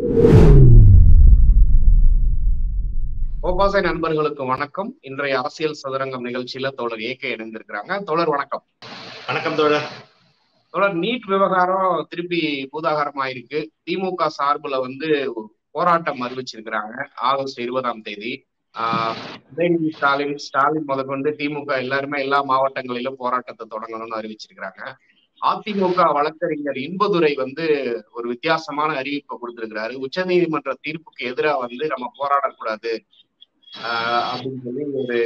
கோபாசை நண்பர்களுக்கு வணக்கம் இன்றைய அரசியல் சதுரங்கம் நிகழ்ச்சியில தோழர் ஏகே இணைந்திருக்கிறாங்க தோழர் வணக்கம் வணக்கம் தோழர் தோழர் நீட் விவகாரம் திருப்பி பூதாகரமாயிருக்கு திமுக சார்புல வந்து போராட்டம் அறிவிச்சிருக்கிறாங்க ஆகஸ்ட் இருபதாம் தேதி ஆஹ் உதயநிதி ஸ்டாலின் ஸ்டாலின் முதற்கொண்டு திமுக எல்லாருமே எல்லா மாவட்டங்களிலும் போராட்டத்தை தொடங்கணும்னு அறிவிச்சிருக்கிறாங்க அதிமுக வழக்கறிஞர் இன்பதுரை வந்து ஒரு வித்தியாசமான அறிவிப்பை கொடுத்திருக்கிறாரு உச்சநீதிமன்ற தீர்ப்புக்கு எதிராக வந்து நம்ம போராடக்கூடாது ஆஹ் அப்படின்னு சொல்லி ஒரு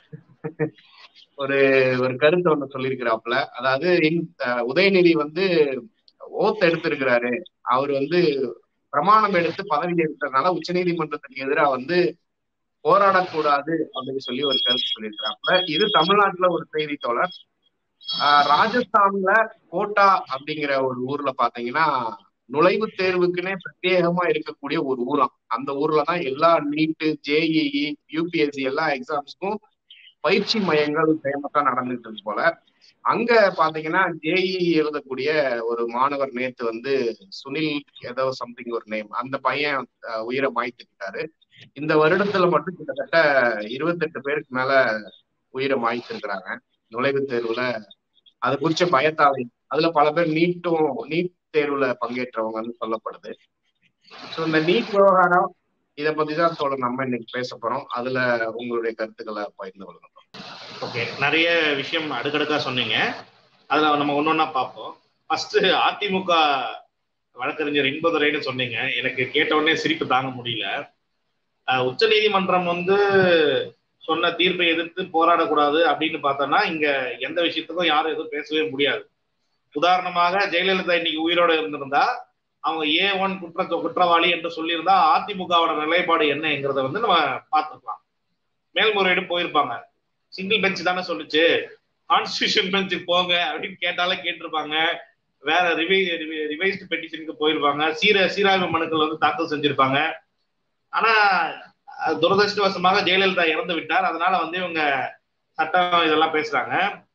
ஒரு ஒரு கருத்தை ஒண்ணு சொல்லியிருக்கிறாப்புல அதாவது உதயநிதி வந்து ஓத் எடுத்திருக்கிறாரு அவர் வந்து பிரமாணம் எடுத்து பதவி எடுத்ததுனால உச்ச நீதிமன்றத்துக்கு எதிராக வந்து போராடக்கூடாது அப்படின்னு சொல்லி ஒரு கருத்து சொல்லியிருக்கிறாப்புல இது தமிழ்நாட்டுல ஒரு செய்தி தோழர் ராஜஸ்தான்ல கோட்டா அப்படிங்கிற ஒரு ஊர்ல பாத்தீங்கன்னா நுழைவுத் தேர்வுக்குன்னே பிரத்யேகமா இருக்கக்கூடிய ஒரு ஊரம் அந்த ஊர்ல தான் எல்லா நீட்டு ஜேஇஇ யூபிஎஸ்சி எல்லா எக்ஸாம்ஸ்க்கும் பயிற்சி மையங்கள் ஃபேமஸா நடந்துட்டு இருக்கு போல அங்க பாத்தீங்கன்னா ஜேஇ எழுதக்கூடிய ஒரு மாணவர் நேத்து வந்து சுனில் ஏதோ சம்திங் ஒரு நேம் அந்த பையன் உயிரை மாய்த்துக்கிட்டாரு இந்த வருடத்துல மட்டும் கிட்டத்தட்ட இருபத்தெட்டு பேருக்கு மேல உயிரை மாய்த்திருக்கிறாங்க நுழைவுத் தேர்வுல அது குறிச்ச பயத்தாலை அதுல பல பேர் நீட்டும் நீட் தேர்வுல பங்கேற்றவங்கன்னு சொல்லப்படுது ஸோ இந்த நீட் விவகாரம் இதை பத்தி தான் தோழர் நம்ம இன்னைக்கு பேச போறோம் அதுல உங்களுடைய கருத்துக்களை பகிர்ந்து கொள்ளணும் ஓகே நிறைய விஷயம் அடுக்கடுக்கா சொன்னீங்க அதுல நம்ம ஒன்னொன்னா பார்ப்போம் ஃபர்ஸ்ட் அதிமுக வழக்கறிஞர் இன்பதுரைன்னு சொன்னீங்க எனக்கு கேட்ட உடனே சிரிப்பு தாங்க முடியல உச்ச நீதிமன்றம் வந்து சொன்ன தீர்ப்பை எதிர்த்து போராடக்கூடாது அப்படின்னு பார்த்தோம்னா இங்க எந்த விஷயத்துக்கும் யாரும் எதுவும் பேசவே முடியாது உதாரணமாக ஜெயலலிதா இன்னைக்கு உயிரோட இருந்திருந்தா அவங்க ஏ ஒன் குற்ற குற்றவாளி என்று சொல்லியிருந்தா அதிமுகவோட நிலைப்பாடு என்னங்கிறத வந்து நம்ம பார்த்துக்கலாம் மேல்முறையீடு போயிருப்பாங்க சிங்கிள் பெஞ்ச் தானே சொல்லுச்சு கான்ஸ்டியூஷன் பெஞ்சுக்கு போங்க அப்படின்னு கேட்டாலே கேட்டிருப்பாங்க வேற ரிவை ரிவைஸ்டு பெட்டிஷனுக்கு போயிருப்பாங்க சீர சீராய்வு மனுக்கள் வந்து தாக்கல் செஞ்சிருப்பாங்க ஆனா துரதிருஷ்டவசமாக ஜெயலலிதா இறந்து விட்டார் அதனால வந்து இவங்க சட்டம் இதெல்லாம் பேசுறாங்க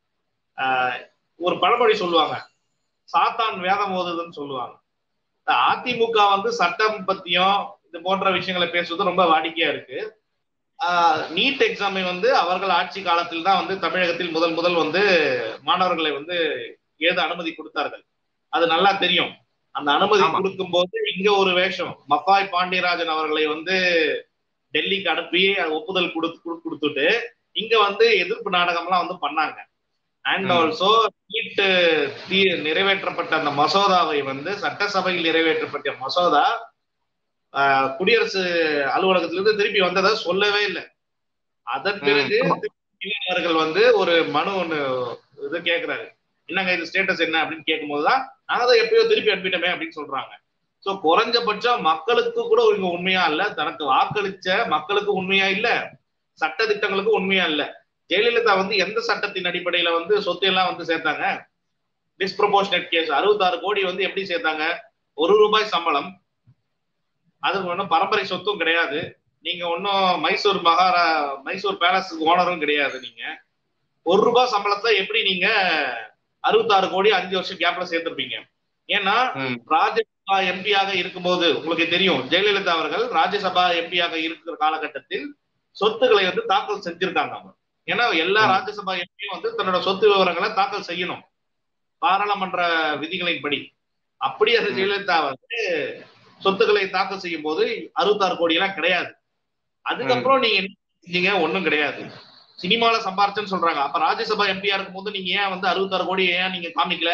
ஒரு பழமொழி சொல்லுவாங்க சாத்தான் வேதம் ஓதுதுன்னு சொல்லுவாங்க அதிமுக வந்து சட்டம் பத்தியும் இது போன்ற விஷயங்களை பேசுவது ரொம்ப வாடிக்கையா இருக்கு நீட் எக்ஸாமை வந்து அவர்கள் ஆட்சி காலத்தில் தான் வந்து தமிழகத்தில் முதல் முதல் வந்து மாணவர்களை வந்து ஏது அனுமதி கொடுத்தார்கள் அது நல்லா தெரியும் அந்த அனுமதி கொடுக்கும் போது இங்க ஒரு வேஷம் மப்பாய் பாண்டியராஜன் அவர்களை வந்து டெல்லிக்கு அனுப்பி ஒப்புதல் கொடுத்து கொடுத்துட்டு இங்க வந்து எதிர்ப்பு நாடகம்லாம் வந்து பண்ணாங்க அண்ட் ஆல்சோ நீட் நிறைவேற்றப்பட்ட அந்த மசோதாவை வந்து சட்டசபையில் நிறைவேற்றப்பட்ட மசோதா குடியரசு அலுவலகத்திலிருந்து திருப்பி வந்ததை சொல்லவே இல்லை அதன் பிறகு அவர்கள் வந்து ஒரு மனு ஒண்ணு இது கேட்கிறாரு என்னங்க இது ஸ்டேட்டஸ் என்ன அப்படின்னு கேட்கும் போதுதான் நாங்க அதை எப்பயோ திருப்பி அனுப்பிட்டோமே அப்படின்னு சொல்றாங்க சோ குறைஞ்சபட்சம் மக்களுக்கு கூட இவங்க உண்மையா இல்ல தனக்கு வாக்களிச்ச மக்களுக்கு உண்மையா இல்ல சட்ட திட்டங்களுக்கு உண்மையா இல்ல ஜெயலலிதா வந்து எந்த சட்டத்தின் அடிப்படையில வந்து சொத்து எல்லாம் வந்து சேர்த்தாங்க டிஸ்ப்ரொபோர்ஷனட் கேஸ் அறுபத்தாறு கோடி வந்து எப்படி சேர்த்தாங்க ஒரு ரூபாய் சம்பளம் அதுக்கு ஒன்றும் பரம்பரை சொத்தும் கிடையாது நீங்க ஒன்றும் மைசூர் மகாரா மைசூர் பேலஸுக்கு ஓனரும் கிடையாது நீங்க ஒரு ரூபாய் சம்பளத்தை எப்படி நீங்க அறுபத்தாறு கோடி அஞ்சு வருஷம் கேப்ல சேர்த்திருப்பீங்க ஏன்னா ராஜ்யசபா எம்பியாக இருக்கும்போது உங்களுக்கு தெரியும் ஜெயலலிதா அவர்கள் ராஜ்யசபா எம்பியாக இருக்கிற காலகட்டத்தில் சொத்துக்களை வந்து தாக்கல் செஞ்சிருக்காங்க அவங்க ஏன்னா எல்லா ராஜ்யசபா எம்பியும் வந்து தன்னோட சொத்து விவரங்களை தாக்கல் செய்யணும் பாராளுமன்ற விதிகளின் படி அப்படி அந்த ஜெயலலிதா வந்து சொத்துக்களை தாக்கல் செய்யும் போது அறுபத்தாறு கோடி எல்லாம் கிடையாது அதுக்கப்புறம் நீங்க என்ன செஞ்சீங்க ஒண்ணும் கிடையாது சினிமால சம்பாரிச்சுன்னு சொல்றாங்க அப்ப ராஜ்யசபா எம்பியா இருக்கும் போது நீங்க ஏன் வந்து அறுபத்தாறு கோடி ஏன் நீங்க காமிக்கல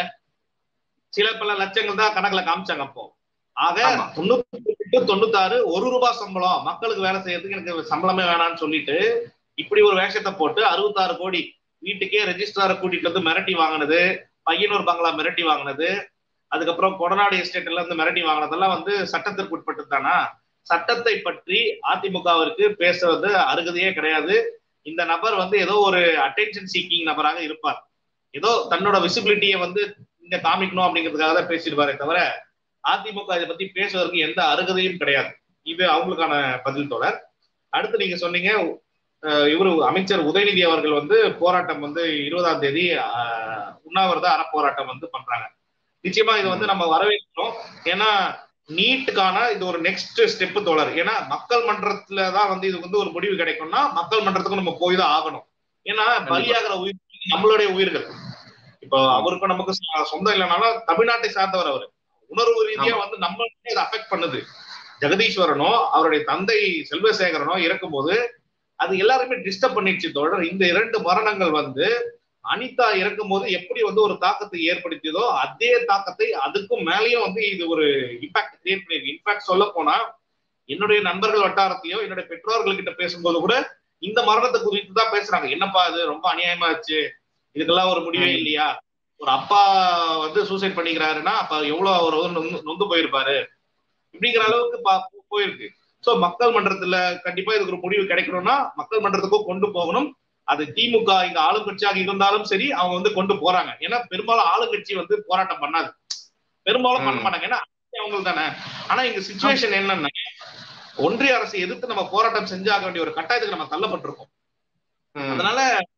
சில பல லட்சங்கள் தான் கணக்குல காமிச்சாங்க அப்போ ஆக தொண்ணூத்தி தொண்ணூத்தாறு ஒரு ரூபாய் சம்பளம் மக்களுக்கு வேலை செய்யறதுக்கு எனக்கு சம்பளமே வேணாம்னு சொல்லிட்டு இப்படி ஒரு வேஷத்தை போட்டு அறுபத்தாறு கோடி வீட்டுக்கே ரெஜிஸ்ட்ராரை கூட்டிட்டு வந்து மிரட்டி வாங்கினது பையனூர் பங்களா மிரட்டி வாங்கினது அதுக்கப்புறம் கொடநாடு எஸ்டேட்ல இருந்து மிரட்டி வாங்கினதெல்லாம் வந்து சட்டத்திற்கு உட்பட்டு தானா சட்டத்தை பற்றி அதிமுகவிற்கு பேசுறது அருகதையே கிடையாது இந்த நபர் வந்து ஏதோ ஒரு அட்டென்ஷன் சீக்கிங் நபராக இருப்பார் ஏதோ தன்னோட விசிபிலிட்டியை வந்து இங்க காமிக்கணும் அப்படிங்கிறதுக்காக தான் பேசியிருப்பாரே தவிர அதிமுக இதை பத்தி பேசுவதற்கு எந்த அருகதையும் கிடையாது இது அவங்களுக்கான பதில் தொடர் அடுத்து நீங்க சொன்னீங்க இவரு அமைச்சர் உதயநிதி அவர்கள் வந்து போராட்டம் வந்து இருபதாம் தேதி உண்ணாவிரத அறப்போராட்டம் வந்து பண்றாங்க நிச்சயமா இது வந்து நம்ம வரவேற்கிறோம் ஏன்னா நீட்டுக்கான இது ஒரு நெக்ஸ்ட் ஸ்டெப் தோழர் ஏன்னா மக்கள் மன்றத்துல தான் வந்து இது வந்து ஒரு முடிவு கிடைக்கும்னா மக்கள் மன்றத்துக்கு நம்ம போய் தான் ஆகணும் ஏன்னா பலியாகிற உயிர் நம்மளுடைய உயிர்கள் இப்போ அவருக்கும் நமக்கு சொந்தம் இல்லைனாலும் தமிழ்நாட்டை சார்ந்தவர் அவர் உணர்வு ரீதியா வந்து நம்ம இதை அஃபெக்ட் பண்ணுது ஜெகதீஸ்வரனோ அவருடைய தந்தை செல்வசேகரனோ இறக்கும்போது அது எல்லாருமே டிஸ்டர்ப் பண்ணிடுச்சு தோழர் இந்த இரண்டு மரணங்கள் வந்து அனிதா இறக்கும் போது எப்படி வந்து ஒரு தாக்கத்தை ஏற்படுத்தியதோ அதே தாக்கத்தை அதுக்கும் மேலேயும் வந்து இது ஒரு இம்பாக்ட் கிரியேட் பண்ணிருக்கு இன்ஃபேக்ட் சொல்ல போனா என்னுடைய நண்பர்கள் வட்டாரத்தையோ என்னுடைய பெற்றோர்கள் கிட்ட பேசும்போது கூட இந்த மரணத்தை குறித்து தான் பேசுறாங்க என்னப்பா இது ரொம்ப அநியாயமா ஆச்சு இதுக்கெல்லாம் ஒரு முடிவே இல்லையா ஒரு அப்பா வந்து சூசைட் பண்ணிக்கிறாருன்னா அப்ப எவ்வளவு அவர் வந்து நொந்து போயிருப்பாரு இப்படிங்கிற அளவுக்கு போயிருக்கு சோ மக்கள் மன்றத்துல கண்டிப்பா இதுக்கு ஒரு முடிவு கிடைக்கணும்னா மக்கள் மன்றத்துக்கும் கொண்டு போகணும் அது திமுக இங்க ஆளுங்கட்சியாக இருந்தாலும் சரி அவங்க வந்து கொண்டு போறாங்க ஏன்னா பெரும்பாலும் ஆளுங்கட்சி வந்து போராட்டம் பண்ணாது பெரும்பாலும் பண்ண மாட்டாங்க ஏன்னா அவங்க தானே ஆனா இங்க சுச்சுவேஷன் என்னன்னா ஒன்றிய அரசை எதிர்த்து நம்ம போராட்டம் செஞ்சாக வேண்டிய ஒரு கட்டாயத்துக்கு நம்ம தள்ளப்பட்டிருக்கோம் அதனால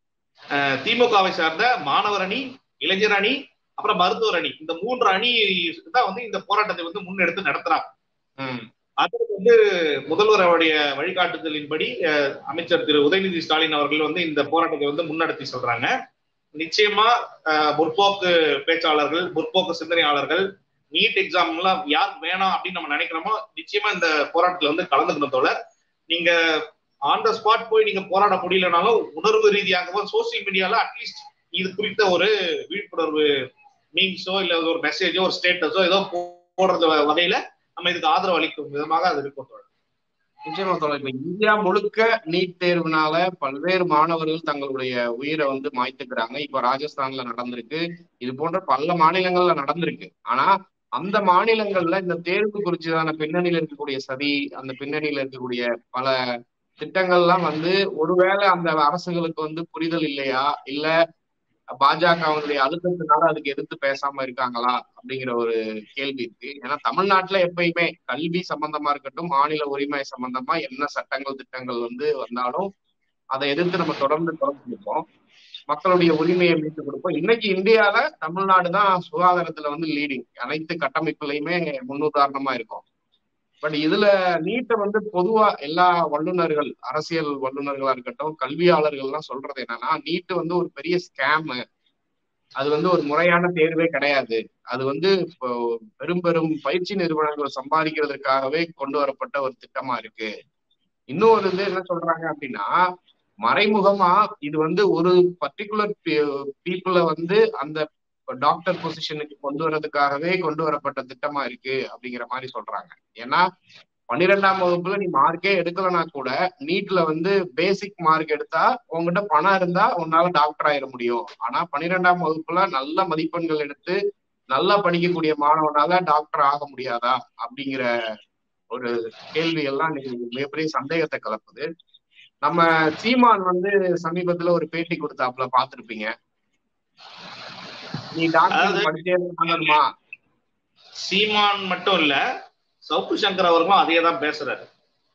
திமுகவை சார்ந்த மாணவர் அணி இளைஞர் அணி அப்புறம் மருத்துவர் அணி இந்த மூன்று அணி தான் வந்து இந்த போராட்டத்தை வந்து முன்னெடுத்து நடத்துறாங்க அதற்கு வந்து முதல்வருடைய வழிகாட்டுதலின்படி அமைச்சர் திரு உதயநிதி ஸ்டாலின் அவர்கள் வந்து இந்த போராட்டத்தை வந்து முன்னெடுத்தி சொல்றாங்க நிச்சயமா முற்போக்கு பேச்சாளர்கள் முற்போக்கு சிந்தனையாளர்கள் நீட் எக்ஸாம் எல்லாம் யார் வேணாம் அப்படின்னு நம்ம நினைக்கிறோமோ நிச்சயமா இந்த போராட்டத்துல வந்து கலந்துக்கணும் தோழர் நீங்க ஆன் த ஸ்பாட் போய் நீங்க போராட முடியலனாலும் உணர்வு ரீதியாகவோ சோசியல் மீடியால அட்லீஸ்ட் இது குறித்த ஒரு விழிப்புணர்வு மீன்ஸோ இல்ல ஒரு மெசேஜோ ஒரு ஸ்டேட்டஸோ ஏதோ போடுறது வகையில நம்ம இதுக்கு ஆதரவு அளிக்கும் விதமாக அது இருக்கும் தோழர் நிச்சயமா தோழர் இப்ப இந்தியா முழுக்க நீட் தேர்வுனால பல்வேறு மாணவர்கள் தங்களுடைய உயிரை வந்து மாய்த்துக்கிறாங்க இப்ப ராஜஸ்தான்ல நடந்திருக்கு இது போன்ற பல மாநிலங்கள்ல நடந்திருக்கு ஆனா அந்த மாநிலங்கள்ல இந்த தேர்வு குறிச்சதான பின்னணியில இருக்கக்கூடிய சதி அந்த பின்னணியில இருக்கக்கூடிய பல திட்டங்கள்லாம் வந்து ஒருவேளை அந்த அரசுகளுக்கு வந்து புரிதல் இல்லையா இல்ல பாஜகவுடைய அழுத்தத்தினால அதுக்கு எதிர்த்து பேசாம இருக்காங்களா அப்படிங்கிற ஒரு கேள்வி இருக்கு ஏன்னா தமிழ்நாட்டுல எப்பயுமே கல்வி சம்பந்தமா இருக்கட்டும் மாநில உரிமை சம்பந்தமா என்ன சட்டங்கள் திட்டங்கள் வந்து வந்தாலும் அதை எதிர்த்து நம்ம தொடர்ந்து தொடர்ந்து கொடுப்போம் மக்களுடைய உரிமையை மீட்டு கொடுப்போம் இன்னைக்கு இந்தியால தமிழ்நாடு தான் சுகாதாரத்துல வந்து லீடிங் அனைத்து கட்டமைப்புலையுமே முன்னுதாரணமா இருக்கும் பட் இதுல நீட்டை வந்து பொதுவா எல்லா வல்லுநர்கள் அரசியல் வல்லுநர்களா இருக்கட்டும் கல்வியாளர்கள்லாம் சொல்றது என்னன்னா நீட்டு வந்து ஒரு பெரிய ஸ்கேமு அது வந்து ஒரு முறையான தேர்வே கிடையாது அது வந்து இப்போ பெரும் பெரும் பயிற்சி நிறுவனங்கள் சம்பாதிக்கிறதுக்காகவே கொண்டு வரப்பட்ட ஒரு திட்டமா இருக்கு இன்னொரு இது என்ன சொல்றாங்க அப்படின்னா மறைமுகமா இது வந்து ஒரு பர்டிகுலர் பீப்புளை வந்து அந்த டாக்டர் பொசிஷனுக்கு கொண்டு வரதுக்காகவே கொண்டு வரப்பட்ட திட்டமா இருக்கு அப்படிங்கிற மாதிரி சொல்றாங்க ஏன்னா பன்னிரெண்டாம் வகுப்புல நீ மார்க்கே எடுக்கலனா கூட நீட்ல வந்து பேசிக் மார்க் எடுத்தா உங்ககிட்ட பணம் இருந்தா உன்னால டாக்டர் ஆயிட முடியும் ஆனா பன்னிரெண்டாம் வகுப்புல நல்ல மதிப்பெண்கள் எடுத்து நல்லா படிக்கக்கூடிய மாணவனால டாக்டர் ஆக முடியாதா அப்படிங்கிற ஒரு கேள்வி எல்லாம் மிகப்பெரிய சந்தேகத்தை கலப்புது நம்ம சீமான் வந்து சமீபத்துல ஒரு பேட்டி கொடுத்தாப்புல பாத்திருப்பீங்க நீ டாக்டர் படிச்சே பண்ணணுமா சீமான் மட்டும் இல்ல சவுக்கு சங்கர் அவர்களும் அதே தான் பேசுறாரு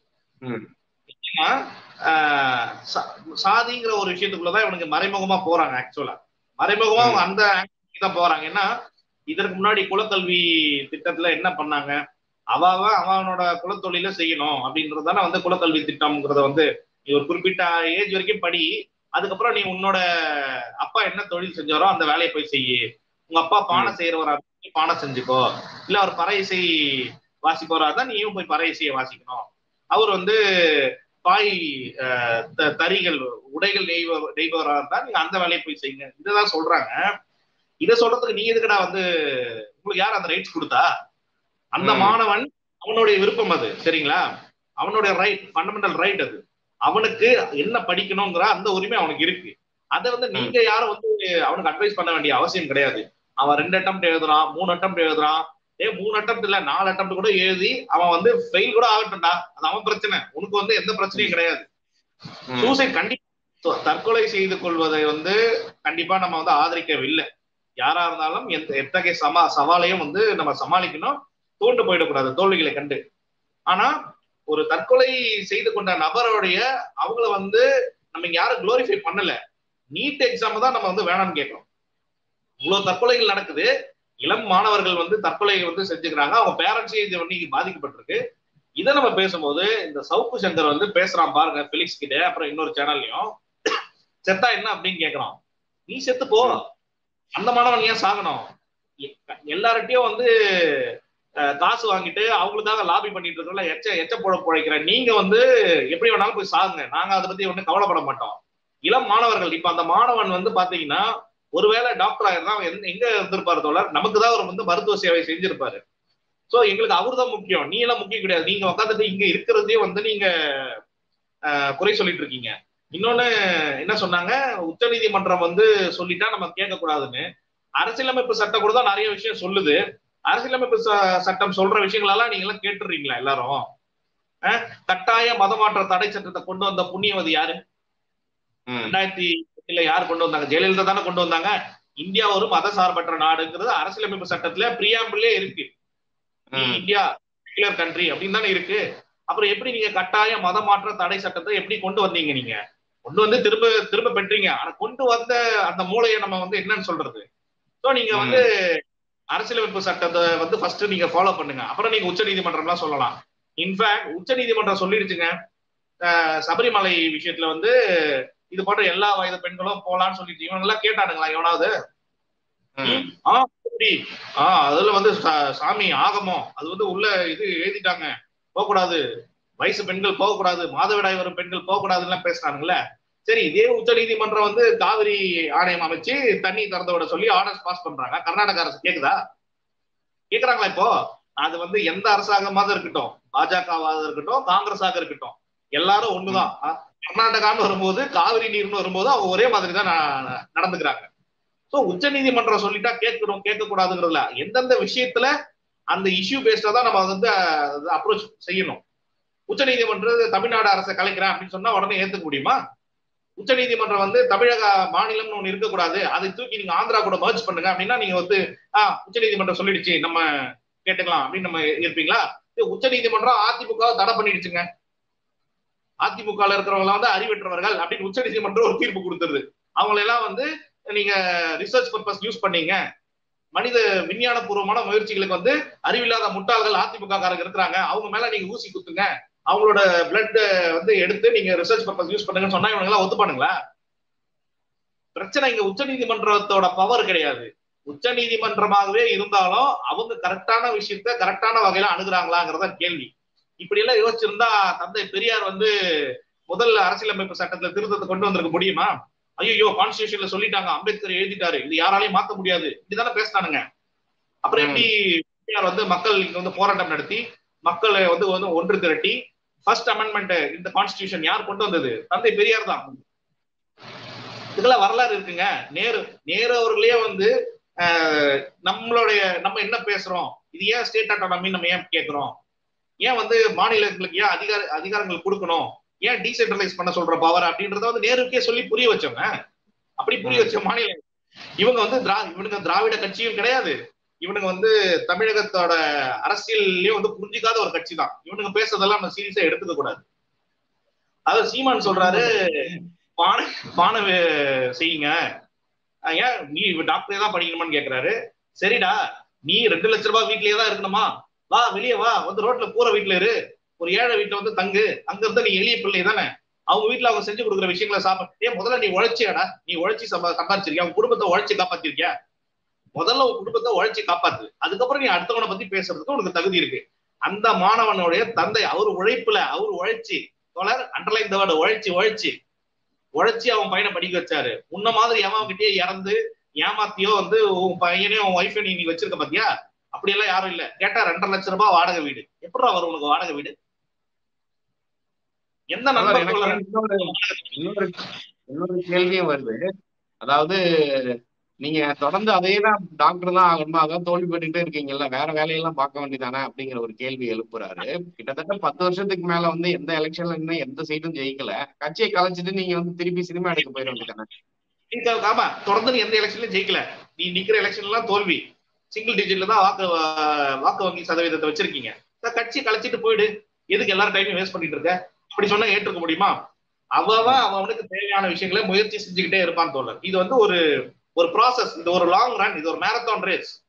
சாதிங்கிற ஒரு விஷயத்துக்குள்ளதான் இவனுக்கு மறைமுகமா போறாங்க ஆக்சுவலா மறைமுகமா அவங்க அந்த தான் போறாங்க ஏன்னா இதற்கு முன்னாடி குலக்கல்வி திட்டத்துல என்ன பண்ணாங்க அவன் அவனோட குலத்தொழில செய்யணும் அப்படின்றதான வந்து குலக்கல்வி திட்டம்ங்கிறத வந்து நீ ஒரு குறிப்பிட்ட ஏஜ் வரைக்கும் படி அதுக்கப்புறம் நீ உன்னோட அப்பா என்ன தொழில் செஞ்சாரோ அந்த வேலையை போய் செய்யு உங்க அப்பா பானை செய்யறவரா பானை செஞ்சுக்கோ இல்ல அவர் பறை இசை வாசிப்பவரா தான் நீயும் போய் பறை இசையை வாசிக்கணும் அவர் வந்து பாய் தறிகள் உடைகள் நெய்வ நெய்பவரா இருந்தா நீங்க அந்த வேலையை போய் செய்யுங்க இதுதான் சொல்றாங்க இதை சொல்றதுக்கு நீ எதுக்கடா வந்து உங்களுக்கு யார் அந்த ரைட்ஸ் கொடுத்தா அந்த மாணவன் அவனுடைய விருப்பம் அது சரிங்களா அவனுடைய ரைட் ஃபண்டமெண்டல் ரைட் அது அவனுக்கு என்ன படிக்கணுங்கிற அந்த உரிமை அவனுக்கு இருக்கு அதை வந்து நீங்க யாரும் வந்து அவனுக்கு அட்வைஸ் பண்ண வேண்டிய அவசியம் கிடையாது அவன் ரெண்டு அட்டம் எழுதுறான் மூணு அட்டம் எழுதுறான் ஏ மூணு அட்டம் இல்ல நாலு அட்டம் கூட எழுதி அவன் வந்து ஃபெயில் கூட ஆகட்டும்டா அது அவன் பிரச்சனை உனக்கு வந்து எந்த பிரச்சனையும் கிடையாது சூசைட் கண்டிப்பா தற்கொலை செய்து கொள்வதை வந்து கண்டிப்பா நம்ம வந்து ஆதரிக்கவில்லை யாரா இருந்தாலும் எந்த எத்தகைய சமா சவாலையும் வந்து நம்ம சமாளிக்கணும் தோண்டு போயிடக்கூடாது தோல்விகளை கண்டு ஆனா ஒரு தற்கொலை செய்து கொண்ட நபருடைய அவங்கள வந்து நம்ம இங்க யாரும் குளோரிஃபை பண்ணல நீட் எக்ஸாம் தான் நம்ம வந்து வேணாம்னு கேட்கறோம் இவ்வளவு தற்கொலைகள் நடக்குது இளம் மாணவர்கள் வந்து தற்கொலை வந்து செஞ்சுக்கிறாங்க அவங்க பேரண்ட்ஸே இது பண்ணி பாதிக்கப்பட்டிருக்கு இதை நம்ம பேசும்போது இந்த சவுக்கு சங்கர் வந்து பேசுறான் பாருங்க பிலிக்ஸ் கிட்ட அப்புறம் இன்னொரு சேனல்லையும் செத்தா என்ன அப்படின்னு கேக்குறான் நீ செத்து போ அந்த மாணவன் ஏன் சாகணும் எல்லார்ட்டையும் வந்து காசு வாங்கிட்டு அவங்களுக்காக லாபி பண்ணிட்டு இருக்கோம்ல எச்ச எச்ச போட பிழைக்கிற நீங்க வந்து எப்படி வேணாலும் போய் சாகுங்க நாங்க அதை பத்தி ஒன்றும் கவலைப்பட மாட்டோம் இளம் மாணவர்கள் இப்ப அந்த மாணவன் வந்து பாத்தீங்கன்னா ஒருவேளை டாக்டர் ஆயிருந்தா எங்க இருந்திருப்பாரு தோழர் நமக்கு தான் அவர் வந்து மருத்துவ சேவை செஞ்சிருப்பாரு சோ எங்களுக்கு அவர் தான் முக்கியம் நீ எல்லாம் முக்கியம் கிடையாது நீங்க உட்காந்துட்டு இங்க இருக்கிறதே வந்து நீங்க குறை சொல்லிட்டு இருக்கீங்க இன்னொன்னு என்ன சொன்னாங்க உச்ச நீதிமன்றம் வந்து சொல்லிட்டா நம்ம கேட்க கூடாதுன்னு அரசியலமைப்பு சட்டம் கூட தான் நிறைய விஷயம் சொல்லுது அரசியலமைப்பு சட்டம் சொல்ற விஷயங்கள் எல்லாம் நீங்க எல்லாம் கேட்டுறீங்களா எல்லாரும் கட்டாய மதமாற்ற தடை சட்டத்தை கொண்டு வந்த புண்ணியவதி யாரு ரெண்டாயிரத்தி எட்டுல யார் கொண்டு வந்தாங்க ஜெயலலிதா தானே கொண்டு வந்தாங்க இந்தியா ஒரு மத சார்பற்ற நாடுங்கிறது அரசியலமைப்பு சட்டத்துல பிரியாம்பிளே இருக்கு இந்தியா செகுலர் கண்ட்ரி அப்படின்னு தானே இருக்கு அப்புறம் எப்படி நீங்க கட்டாய மதமாற்ற தடை சட்டத்தை எப்படி கொண்டு வந்தீங்க நீங்க கொண்டு வந்து திரும்ப திரும்ப பெற்றீங்க ஆனா கொண்டு வந்த அந்த மூளையை நம்ம வந்து என்னன்னு சொல்றது ஸோ நீங்க வந்து அரசியலமைப்பு சட்டத்தை வந்து ஃபர்ஸ்ட் நீங்க ஃபாலோ பண்ணுங்க அப்புறம் நீங்க உச்ச நீதிமன்றம்லாம் சொல்லலாம் இன்ஃபேக்ட் உச்ச நீதிமன்றம் சொல்லிடுச்சுங்க சபரிமலை விஷயத்துல வந்து இது போன்ற எல்லா வயது பெண்களும் போலான்னு சொல்லிட்டு இவங்க எல்லாம் கேட்டானுங்களா எவனாவது ஆஹ் ஆஹ் அதுல வந்து சாமி ஆகமோ அது வந்து உள்ள இது எழுதிட்டாங்க போகக்கூடாது வயசு பெண்கள் போகக்கூடாது மாதவிடாய் வரும் பெண்கள் போகக்கூடாதுன்னு பேசுறானுங்களே சரி இதே உச்ச நீதிமன்றம் வந்து காவிரி ஆணையம் அமைச்சு தண்ணி திறந்து விட சொல்லி ஆர்டர்ஸ் பாஸ் பண்றாங்க கர்நாடக அரசு கேக்குதா கேக்குறாங்களா இப்போ அது வந்து எந்த அரசாங்கமாக இருக்கட்டும் பாஜகவாக இருக்கட்டும் காங்கிரஸாக இருக்கட்டும் எல்லாரும் ஒண்ணுதான் கர்நாடகான்னு வரும்போது காவிரி நீர்னு வரும்போது அவங்க ஒரே மாதிரி தான் நடந்துக்கிறாங்க சோ உச்ச நீதிமன்றம் சொல்லிட்டா கேட்கணும் கேட்க கூடாதுங்கிறதுல எந்தெந்த விஷயத்துல அந்த இஷ்யூ பேஸ்டா தான் நம்ம வந்து அப்ரோச் செய்யணும் உச்ச நீதிமன்றம் தமிழ்நாடு அரசை கலைக்கிறேன் அப்படின்னு சொன்னா உடனே ஏத்துக்க முடியுமா உச்ச நீதிமன்றம் வந்து தமிழக மாநிலம்னு ஒண்ணு இருக்கக்கூடாது அதை தூக்கி நீங்க ஆந்திரா கூட மர்ஜ் பண்ணுங்க அப்படின்னா நீங்க வந்து ஆஹ் உச்ச நீதிமன்றம் சொல்லிடுச்சு நம்ம கேட்டுக்கலாம் அப்படின்னு நம்ம இருப்பீங்களா உச்ச நீதிமன்றம் அதிமுக தடை பண்ணிடுச்சுங்க அதிமுக இருக்கிறவங்க வந்து அறிவற்றவர்கள் அப்படின்னு உச்ச நீதிமன்றம் ஒரு தீர்ப்பு கொடுத்துருது அவங்களை எல்லாம் வந்து நீங்க ரிசர்ச் பர்பஸ் யூஸ் பண்ணீங்க மனித விஞ்ஞான பூர்வமான முயற்சிகளுக்கு வந்து அறிவில்லாத முட்டாள்கள் அதிமுக காரங்க இருக்கிறாங்க அவங்க மேல நீங்க ஊசி குத்துங்க அவங்களோட பிளட் வந்து எடுத்து நீங்க ரிசர்ச் பர்பஸ் யூஸ் பண்ணுங்கன்னு சொன்னா இவங்க எல்லாம் ஒத்துப்பானுங்களா பிரச்சனை இங்க உச்ச நீதிமன்றத்தோட பவர் கிடையாது உச்ச நீதிமன்றமாகவே இருந்தாலும் அவங்க கரெக்டான விஷயத்த கரெக்டான வகையில அணுகுறாங்களாங்கிறத கேள்வி இப்படி எல்லாம் யோசிச்சிருந்தா தந்தை பெரியார் வந்து முதல் அரசியலமைப்பு சட்டத்துல திருத்தத்தை கொண்டு வந்திருக்க முடியுமா ஐயோ கான்ஸ்டியூஷன்ல சொல்லிட்டாங்க அம்பேத்கர் எழுதிட்டாரு இது யாராலையும் மாத்த முடியாது இப்படிதானே பேசினானுங்க அப்புறம் எப்படி பெரியார் வந்து மக்கள் வந்து போராட்டம் நடத்தி மக்களை வந்து வந்து ஒன்று திரட்டி ஃபர்ஸ்ட் அமெண்ட்மெண்ட் இந்த கான்ஸ்டியூஷன் யார் கொண்டு வந்தது தந்தை பெரியார் தான் இதெல்லாம் வரலாறு இருக்குங்க நேரு நேரு அவர்களே வந்து நம்மளுடைய நம்ம என்ன பேசுறோம் இது ஏன் ஸ்டேட் ஆட்டோனமி நம்ம ஏன் கேட்கிறோம் ஏன் வந்து மாநிலங்களுக்கு ஏன் அதிகார அதிகாரங்கள் கொடுக்கணும் ஏன் டீசென்ட்ரலைஸ் பண்ண சொல்ற பவர் அப்படின்றத வந்து நேருக்கே சொல்லி புரிய வச்சவங்க அப்படி புரிய வச்ச மாநிலம் இவங்க வந்து திரா இவனுங்க திராவிட கட்சியும் கிடையாது இவனுங்க வந்து தமிழகத்தோட அரசியல்லயும் வந்து புரிஞ்சிக்காத ஒரு கட்சி தான் இவனுங்க பேசுறதெல்லாம் நம்ம சீரியஸா எடுத்துக்க கூடாது அதாவது சீமான் சொல்றாரு பானை பானை செய்யுங்க ஏன் நீ டாக்டரே தான் படிக்கணுமான்னு கேக்குறாரு சரிடா நீ ரெண்டு லட்ச ரூபாய் வீட்லயே தான் இருக்கணுமா வா வெளியே வா வந்து ரோட்ல பூர வீட்டுல இரு ஒரு ஏழை வீட்டுல வந்து தங்கு அங்க இருந்தா நீ எளிய பிள்ளை தானே அவங்க வீட்டுல அவங்க செஞ்சு கொடுக்குற விஷயங்களை சாப்பிட ஏன் முதல்ல நீ உழைச்சியாடா நீ உழைச்சி சம்பாதிச்சிருக்கியா உன் குடும்பத்தை உழைச்சி காப்பாத்திருக்கியா முதல்ல உன் குடும்பத்தை உழைச்சி காப்பாத்து அதுக்கப்புறம் நீ அடுத்தவனை பத்தி பேசுறதுக்கு உனக்கு தகுதி இருக்கு அந்த மாணவனுடைய தந்தை அவர் உழைப்புல அவர் உழைச்சி தொடர் அண்டர்லைன் தவறு உழைச்சி உழைச்சி உழைச்சி அவன் பையனை படிக்க வச்சாரு உன்ன மாதிரி எவன்கிட்டயே இறந்து ஏமாத்தியோ வந்து உன் பையனையும் உன் ஒய்ஃபை நீ வச்சிருக்க பாத்தியா அப்படி எல்லாம் யாரும் இல்ல கேட்டா ரெண்டரை லட்சம் ரூபாய் வாடகை வீடு எப்படா வரும் உனக்கு வாடகை வீடு எந்த நண்பர்கள் இன்னொரு இன்னொரு கேள்வியும் வருது அதாவது நீங்க தொடர்ந்து அதே தான் டாக்டர் தான் ஆகணுமா அதான் தோல்வி பெற்றுட்டே இருக்கீங்கல்ல வேற வேலையெல்லாம் பார்க்க வேண்டியதானே அப்படிங்கிற ஒரு கேள்வி எழுப்புறாரு கிட்டத்தட்ட பத்து வருஷத்துக்கு மேல வந்து எந்த எலெக்ஷன்ல இன்னும் எந்த சீட்டும் ஜெயிக்கல கட்சியை கலைச்சிட்டு நீங்க வந்து திருப்பி சினிமா எடுக்க போயிட வேண்டியதானே ஆமா தொடர்ந்து நீ எந்த எலெக்ஷன்லயும் ஜெயிக்கல நீ நிக்கிற எலெக்ஷன் எல்லாம் தோல்வி சிங்கிள் டிஜிட்ல தான் வாக்கு வாக்கு வங்கி சதவீதத்தை வச்சிருக்கீங்க கட்சி கலைச்சிட்டு போயிடு எதுக்கு எல்லாரும் டைம் வேஸ்ட் பண்ணிட்டு இருக்க அப்படி சொன்னா ஏற்றுக்க முடியுமா அவன் அவனுக்கு தேவையான விஷயங்களை முயற்சி செஞ்சுக்கிட்டே இருப்பான் தோழர் இது வந்து ஒரு ஒரு ப்ராசஸ் இது ஒரு லாங் ரன் இது ஒரு மேரத்தான் ரேஸ்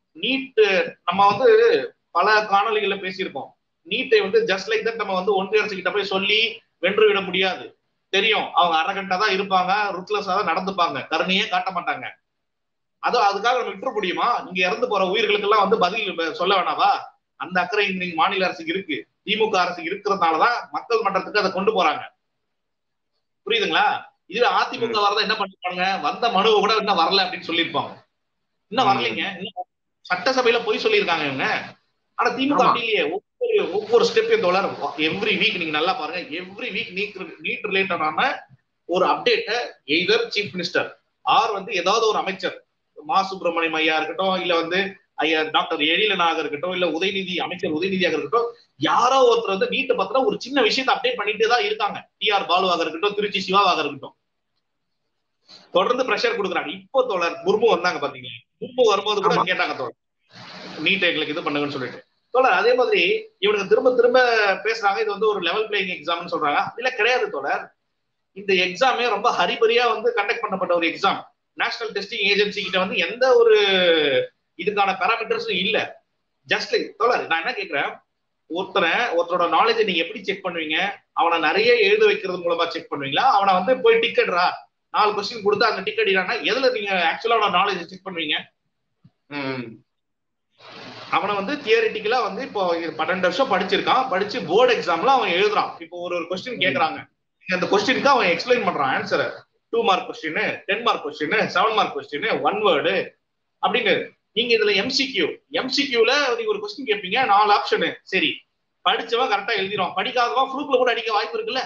நீட் நம்ம வந்து பல காணொலிகள்ல பேசியிருக்கோம் நீட்டை வந்து ஜஸ்ட் லைக் தட் நம்ம வந்து ஒன்றிய அரசு கிட்ட போய் சொல்லி வென்று விட முடியாது தெரியும் அவங்க அரகண்டா தான் இருப்பாங்க ருத்லஸா தான் நடந்துப்பாங்க கருணையே காட்ட மாட்டாங்க அதோ அதுக்காக நம்ம விட்டுற முடியுமா இங்க இறந்து போற உயிர்களுக்கு எல்லாம் வந்து பதில் சொல்ல வேணாவா அந்த அக்கறை இன்னைக்கு மாநில அரசுக்கு இருக்கு திமுக அரசுக்கு இருக்கிறதுனாலதான் மக்கள் மன்றத்துக்கு அதை கொண்டு போறாங்க புரியுதுங்களா இதுல அதிமுக வரதான் என்ன பண்ணிருப்பாங்க வந்த மனுவை கூட இன்னும் வரல அப்படின்னு சொல்லியிருப்பாங்க இன்னும் வரலைங்க இன்னும் சட்டசபையில போய் சொல்லியிருக்காங்க இவங்க ஆனா திமுக அப்படி இல்லையே ஒவ்வொரு ஒவ்வொரு ஸ்டெப்பையும் தோழர் எவ்ரி வீக் நீங்க நல்லா பாருங்க எவ்ரி வீக் நீட் நீட் ரிலேட்டடான ஒரு அப்டேட்டை எய்தர் சீஃப் மினிஸ்டர் ஆர் வந்து ஏதாவது ஒரு அமைச்சர் மா சுப்பிரமணியம் ஐயா இருக்கட்டும் இல்ல வந்து ஐயா டாக்டர் எழிலனாக இருக்கட்டும் இல்ல உதயநிதி அமைச்சர் உதயநிதியாக இருக்கட்டும் யாரோ ஒருத்தர் வந்து நீட்டை பத்தின ஒரு சின்ன விஷயத்தை அப்டேட் பண்ணிட்டே தான் இருக்காங்க டி ஆர் பாலுவாக இருக்கட்டும் திருச்சி சிவாவாக இருக்கட்டும் தொடர்ந்து பிரஷர் கொடுக்குறாங்க இப்போ தோழர் முர்மு வந்தாங்க பாத்தீங்களா முர்மு வரும்போது கூட கேட்டாங்க தோழர் நீட் எங்களுக்கு இது பண்ணுங்கன்னு சொல்லிட்டு தோழர் அதே மாதிரி இவனுக்கு திரும்ப திரும்ப பேசுறாங்க இது வந்து ஒரு லெவல் பிளேயிங் எக்ஸாம்னு சொல்றாங்க இல்ல கிடையாது தோழர் இந்த எக்ஸாமே ரொம்ப ஹரிபரியா வந்து கண்டக்ட் பண்ணப்பட்ட ஒரு எக்ஸாம் நேஷனல் டெஸ்டிங் ஏஜென்சி கிட்ட வந்து எந்த ஒரு இதுக்கான பேராமீட்டர்ஸும் இல்ல ஜஸ்ட் லைக் தோழர் நான் என்ன கேக்குறேன் ஒருத்தரை ஒருத்தரோட நாலேஜை நீங்க எப்படி செக் பண்ணுவீங்க அவனை நிறைய எழுத வைக்கிறது மூலமா செக் பண்ணுவீங்களா அவனை வந்து போய் டிக்கெட்ரா நாலு கொஸ்டின் கொடுத்து அந்த டிக்கெட் இல்லைன்னா எதுல நீங்க ஆக்சுவலா அவனோட நாலேஜ் செக் பண்ணுவீங்க அவனை வந்து தியரிட்டிக்கலா வந்து இப்போ பன்னெண்டு வருஷம் படிச்சிருக்கான் படிச்சு போர்டு எக்ஸாம்ல அவன் எழுதுறான் இப்போ ஒரு ஒரு கொஸ்டின் கேக்குறாங்க அந்த கொஸ்டினுக்கு அவன் எக்ஸ்பிளைன் பண்றான் ஆன்சரை two mark question ten mark question seven mark question one word அப்படின்னு நீங்க இதுல எம்சிக்யூ எம்சிக்யூல நீங்க ஒரு கொஸ்டின் கேட்பீங்க நாலு ஆப்ஷனு சரி படிச்சவன் கரெக்டா எழுதிடும் படிக்காதவன் ஃப்ளூக்ல கூட அடிக்க வாய்ப்பு இருக்குல்ல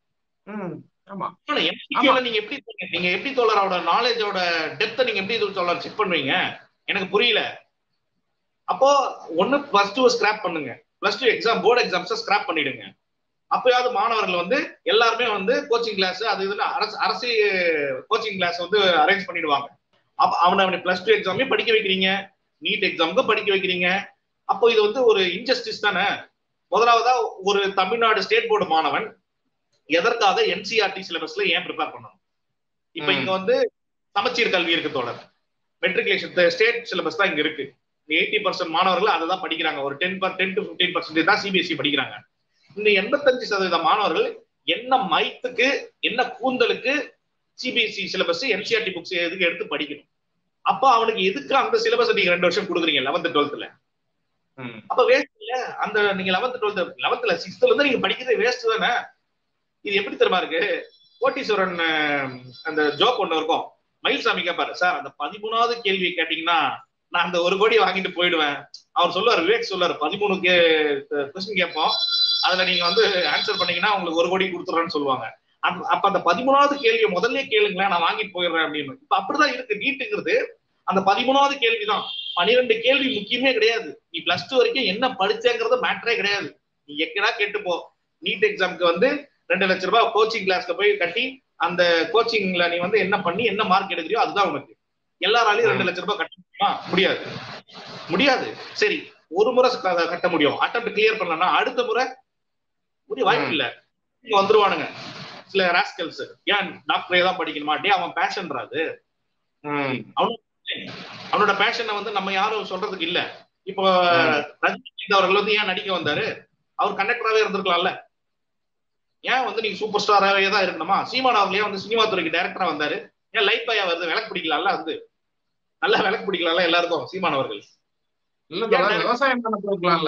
எம்சிக்யூல நீங்க எப்படி நீங்க எப்படி தோழரோட நாலேஜோட டெப்த நீங்க எப்படி தோழர் செக் பண்ணுவீங்க எனக்கு புரியல அப்போ ஒண்ணு பிளஸ் டூ ஸ்கிராப் பண்ணுங்க பிளஸ் டூ எக்ஸாம் போர்டு எக்ஸாம்ஸை ஸ்கிராப் பண்ணிடுங்க அப்பயாவது மாணவர்கள் வந்து எல்லாருமே வந்து கோச்சிங் கிளாஸ் அது இதுன்னு அரசு அரசு கோச்சிங் கிளாஸ் வந்து அரேஞ்ச் பண்ணிடுவாங்க அப்ப அவனை அவனை பிளஸ் டூ எக்ஸாமே படிக்க வைக்கிறீங்க நீட் எக்ஸாமுக்கு படிக்க வைக்கிறீங்க அப்போ இது வந்து ஒரு இன்ஜஸ்டிஸ் தானே முதலாவதா ஒரு தமிழ்நாடு ஸ்டேட் போர்டு மாணவன் எதற்காக என்சிஆர்டி சிலபஸ்ல ஏன் ப்ரிப்பேர் பண்ணணும் இப்ப இங்க வந்து சமச்சீர் கல்வி இருக்கு தோழர் மெட்ரிகுலேஷன் ஸ்டேட் சிலபஸ் தான் இங்க இருக்கு எயிட்டி பர்சன்ட் மாணவர்கள் அதை தான் படிக்கிறாங்க ஒரு ten ten to fifteen percentage தான் சிபிஎஸ்சி படிக்கிறாங்க இந்த எண்பத்தஞ்சு சதவீத மாணவர்கள் என்ன மைத்துக்கு என்ன கூந்தலுக்கு சிபிஎஸ்சி சிலபஸ் என்சிஆர்டி புக்ஸ் எதுக்கு எடுத்து படிக்கணும் அப்ப அவனுக்கு எதுக்கு அந்த சிலபஸ் நீங்க ரெண்டு வருஷம் கொடுக்குறீங்க லெவன்த் டுவெல்த்ல அப்ப வேஸ்ட் இல்ல அந்த நீங்க லெவன்த் டுவெல்த் லெவன்த்ல சிக்ஸ்த்ல இருந்து நீங்க படிக்கிறது வேஸ்ட் தானே இது எப்படி தெரியுமா இருக்கு கோட்டீஸ்வரன் அந்த ஜோக் ஒண்ணு இருக்கும் மயில்சாமி கேட்பாரு சார் அந்த பதிமூணாவது கேள்வி கேட்டீங்கன்னா நான் அந்த ஒரு கோடி வாங்கிட்டு போயிடுவேன் அவர் சொல்லுவார் விவேக் சொல்லுவார் பதிமூணு கே கொஸ்டின் கேட்போம் அதுல நீங்க வந்து ஆன்சர் பண்ணீங்கன்னா உங்களுக்கு ஒரு கோடி கொடுத்துறேன்னு சொல்லுவாங்க அப்ப அந்த பதிமூணாவது கேள்வியை முதல்ல கேளுங்களேன் நான் வாங்கிட்டு போயிடுறேன் அப்படின்னு இப்ப அப்படிதான் இருக்கு நீட்டுங்கிறது அந்த பதிமூணாவது கேள்விதான் பனிரெண்டு கேள்வி முக்கியமே கிடையாது நீ பிளஸ் டூ வரைக்கும் என்ன படிச்சேங்கிறது மேட்டரே கிடையாது நீ எக்கடா கேட்டுப்போ நீட் எக்ஸாமுக்கு வந்து ரெண்டு லட்ச ரூபாய் கோச்சிங் கிளாஸ்ல போய் கட்டி அந்த கோச்சிங்ல நீ வந்து என்ன பண்ணி என்ன மார்க் எடுக்கிறியோ அதுதான் உனக்கு எல்லாராலையும் ரெண்டு லட்ச ரூபாய் கட்ட முடியுமா முடியாது முடியாது சரி ஒரு முறை கட்ட முடியும் அட்டம் கிளியர் பண்ணலன்னா அடுத்த முறை முடிய வாய்ப்பு இல்ல இங்க வந்துருவானுங்க சில ராஸ்கல்ஸ் ஏன் டாக்டரே தான் படிக்கணுமா டே அவன் பேஷன்றாது அவனோட அவனோட பேஷனை வந்து நம்ம யாரும் சொல்றதுக்கு இல்ல இப்போ ரஜினிகாந்த் அவர்கள் வந்து ஏன் நடிக்க வந்தாரு அவர் கண்டக்டராகவே இருந்திருக்கலாம்ல ஏன் வந்து நீங்க சூப்பர் ஸ்டாராகவே தான் இருக்கணுமா சீமான் அவர்களே வந்து சினிமா துறைக்கு டைரக்டரா வந்தாரு ஏன் லைட் பாயா வருது விளக்கு பிடிக்கலாம்ல வந்து நல்லா விளக்கு பிடிக்கலாம்ல எல்லாருக்கும் சீமான் அவர்கள் விவசாயம் பண்ண போக்கலாம்ல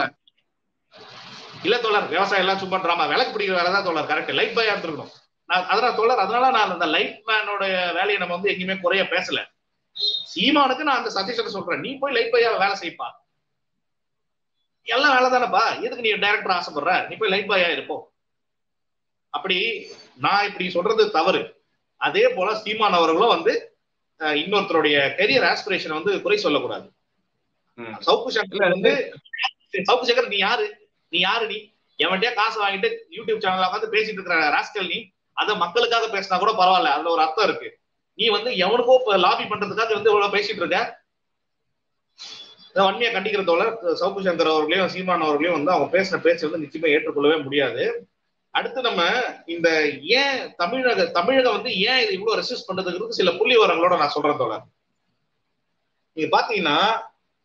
இல்ல தோழர் விவசாயம் எல்லாம் சும்மா டிராமா விளக்கு பிடிக்கிற வேலை தான் தோழர் கரெக்ட் லைட் பாயா இருந்திருக்கணும் நான் அதனால தோழர் அதனால நான் அந்த லைட் மேனோட வேலையை நம்ம வந்து எங்கேயுமே குறைய பேசல சீமானுக்கு நான் அந்த சஜஷன் சொல்றேன் நீ போய் லைட் பாயா வேலை செய்ப்பா எல்லாம் வேலை தானேப்பா எதுக்கு நீ டைரக்டர் ஆசைப்படுற நீ போய் லைட் பாயா இருப்போம் அப்படி நான் இப்படி சொல்றது தவறு அதே போல சீமான் அவர்களும் வந்து இன்னொருத்தருடைய கெரியர் ஆஸ்பிரேஷன் வந்து குறை சொல்லக்கூடாது சவுக்கு சங்கர் வந்து சவுக்கு சங்கர் நீ யாரு நீ யாரு நீ எவன்கிட்டயா காசு வாங்கிட்டு யூடியூப் சேனல்ல உட்காந்து பேசிட்டு இருக்கிற ராஸ்கல் நீ அதை மக்களுக்காக பேசினா கூட பரவாயில்ல அதுல ஒரு அர்த்தம் இருக்கு நீ வந்து எவனுக்கோ லாபி பண்றதுக்காக வந்து இவ்வளவு பேசிட்டு இருக்க வன்மையா கண்டிக்கிற தோழர் சவுக்கு சங்கர் அவர்களையும் சீமான் அவர்களையும் வந்து அவங்க பேசின பேச்சு வந்து நிச்சயமா ஏற்றுக்கொள்ளவே முடியாது அடுத்து நம்ம இந்த ஏன் தமிழக தமிழகம் வந்து ஏன் இது இவ்வளவு ரெசிஸ்ட் பண்றதுங்கிறது சில புள்ளி விவரங்களோட நான் சொல்றேன் தோழர் நீங்க பாத்தீங்கன்னா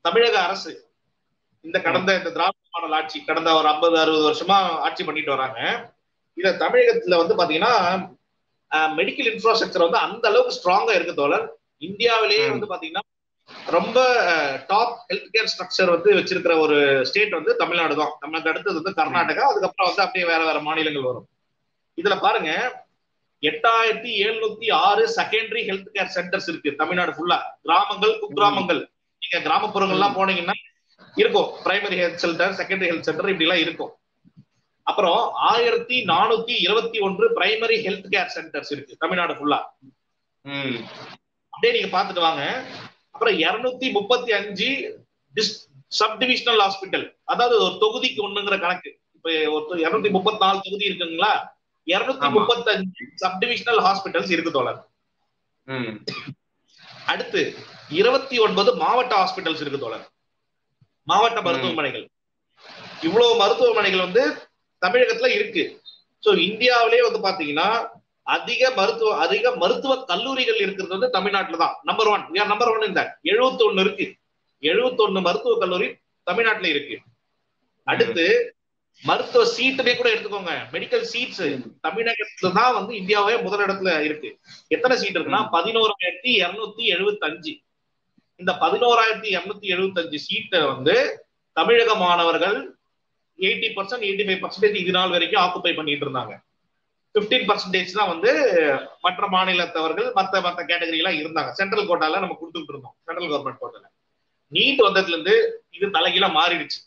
தமிழக அரசு இந்த கடந்த இந்த திராவிட மாடல் ஆட்சி கடந்த ஒரு ஐம்பது அறுபது வருஷமா ஆட்சி பண்ணிட்டு வராங்க இத தமிழகத்துல வந்து பாத்தீங்கன்னா மெடிக்கல் இன்ஃப்ராஸ்ட்ரக்சர் வந்து அந்த அளவுக்கு ஸ்ட்ராங்கா இருக்கு தோழர் இந்தியாவிலேயே ம். வந்து பாத்தீங்கன்னா ரொம்ப டாப் ஹெல்த் கேர் ஸ்ட்ரக்சர் வந்து வச்சிருக்கிற ஒரு ஸ்டேட் வந்து தமிழ்நாடு தான் தமிழ்நாடு அடுத்தது வந்து கர்நாடகா அதுக்கப்புறம் வந்து அப்படியே வேற வேற மாநிலங்கள் வரும் இதுல பாருங்க எட்டாயிரத்தி எழுநூத்தி ஆறு செகண்டரி ஹெல்த் கேர் சென்டர்ஸ் இருக்கு தமிழ்நாடு ஃபுல்லா கிராமங்கள் குக்கிராமங்கள் நீங்க கிராமப்புறங்கள்லாம் போனீங்கன்னா இருக்கும் primary health centre secondary health centre இப்படி எல்லாம் இருக்கும் அப்புறம் ஆயிரத்தி நானூத்தி இருபத்தி ஒன்று பிரைமரி ஹெல்த் கேர் சென்டர்ஸ் இருக்கு தமிழ்நாடு ஃபுல்லா ம் அப்படியே நீங்க பாத்துட்டு வாங்க அப்புறம் இருநூத்தி முப்பத்தி அஞ்சு சப் டிவிஷனல் ஹாஸ்பிட்டல் அதாவது ஒரு தொகுதிக்கு ஒண்ணுங்கிற கணக்கு இப்ப ஒரு இருநூத்தி முப்பத்தி நாலு தொகுதி இருக்குங்களா இருநூத்தி ஆமா. முப்பத்தி அஞ்சு சப் டிவிஷனல் ஹாஸ்பிட்டல்ஸ் இருக்கு தோழர் ம் அடுத்து இருபத்தி ஒன்பது மாவட்ட ஹாஸ்பிட்டல்ஸ் இருக்கு தோழர் மாவட்ட மருத்துவமனைகள் இவ்வளவு மருத்துவமனைகள் வந்து தமிழகத்துல இருக்கு சோ இந்தியாவிலேயே வந்து பாத்தீங்கன்னா அதிக மருத்துவ அதிக மருத்துவ கல்லூரிகள் இருக்கிறது வந்து தமிழ்நாட்டுல தான் நம்பர் ஒன் நம்பர் ஒன் இந்த எழுபத்தி ஒண்ணு இருக்கு எழுபத்தி ஒண்ணு மருத்துவ கல்லூரி தமிழ்நாட்டுல இருக்கு அடுத்து மருத்துவ சீட்டுமே கூட எடுத்துக்கோங்க மெடிக்கல் சீட்ஸ் தமிழகத்துல தான் வந்து இந்தியாவே முதலிடத்துல இருக்கு எத்தனை சீட் இருக்குன்னா பதினோராயிரத்தி இருநூத்தி எழுபத்தி அஞ்சு இந்த பதினோராயிரத்தி இருநூத்தி எழுபத்தி அஞ்சு சீட்டை வந்து தமிழக மாணவர்கள் eighty percent eighty five percentage இது நாள் வரைக்கும் ஆக்குப்பை பண்ணிட்டு இருந்தாங்க பிப்டீன் பர்சன்டேஜ் தான் வந்து மற்ற மாநிலத்தவர்கள் மத்த மத்த கேட்டகரி எல்லாம் இருந்தாங்க சென்ட்ரல் கோட்டால நம்ம கொடுத்துட்டு இருந்தோம் சென்ட்ரல் கவர்மெண்ட் கோட்டால நீட் வந்ததுல இருந்து இது தலைகீழா மாறிடுச்சு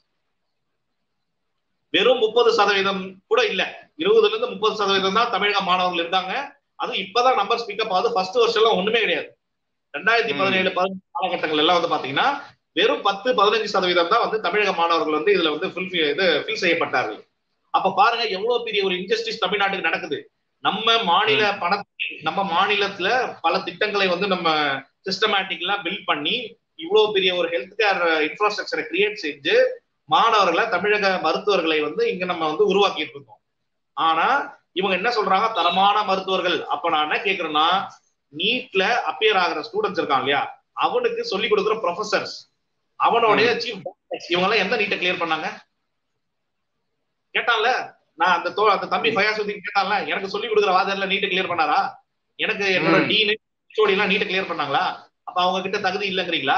வெறும் முப்பது சதவீதம் கூட இல்ல இருபதுல இருந்து முப்பது சதவீதம் தான் தமிழக மாணவர்கள் இருந்தாங்க அதுவும் இப்பதான் நம்பர் ஸ்பீக்கப் ஆகுது ஃபர்ஸ்ட் வருஷம் எல்லாம் ஒண்ணுமே கிடையாது ரெண்டாயிரத்தி ம். பதினேழு பதினஞ்சு காலகட்டங்கள் எல்லாம் வந்து பாத்தீங்கன்னா வெறும் பத்து பதினஞ்சு சதவீதம் தான் வந்து தமிழக மாணவர்கள் வந்து இதுல வந்து ஃபில் இது ஃபில் செய்யப்பட்டார்கள் அப்ப பாருங்க எவ்வளவு பெரிய ஒரு இன்ஜஸ்டிஸ் தமிழ்நாட்டுக்கு நடக்குது நம்ம மாநில பணத்தை நம்ம மாநிலத்துல பல திட்டங்களை வந்து நம்ம சிஸ்டமேட்டிக்கலா பில்ட் பண்ணி இவ்வளவு பெரிய ஒரு ஹெல்த் கேர் இன்ஃப்ராஸ்ட்ரக்சரை கிரியேட் செஞ்சு மாணவர்களை தமிழக மருத்துவர்களை வந்து இங்க நம்ம வந்து உருவாக்கிட்டு இருக்கோம் ஆனா இவங்க என்ன சொல்றாங்க தரமான மருத்துவர்கள் அப்ப நான் என்ன கேக்குறேன்னா நீட்ல அப்பியர் ஆகிற ஸ்டூடெண்ட்ஸ் இருக்கான் இல்லையா அவனுக்கு சொல்லி கொடுக்குற ப்ரொஃபசர்ஸ் அவனுடைய சீஃப் இவங்க எல்லாம் எந்த நீட்டை கிளியர் பண்ணாங்க கேட்டான்ல நான் அந்த தோ அந்த தம்பி ஃபயாசுத்தி கேட்டான்ல எனக்கு சொல்லி கொடுக்குற வாதர்ல நீட்டை கிளியர் பண்ணாரா எனக்கு என்னோட ம். டீனு ஹெச்ஓடி எல்லாம் நீட்டை கிளியர் பண்ணாங்களா அப்ப அவங்க கிட்ட தகுதி இல்லைங்கிறீங்களா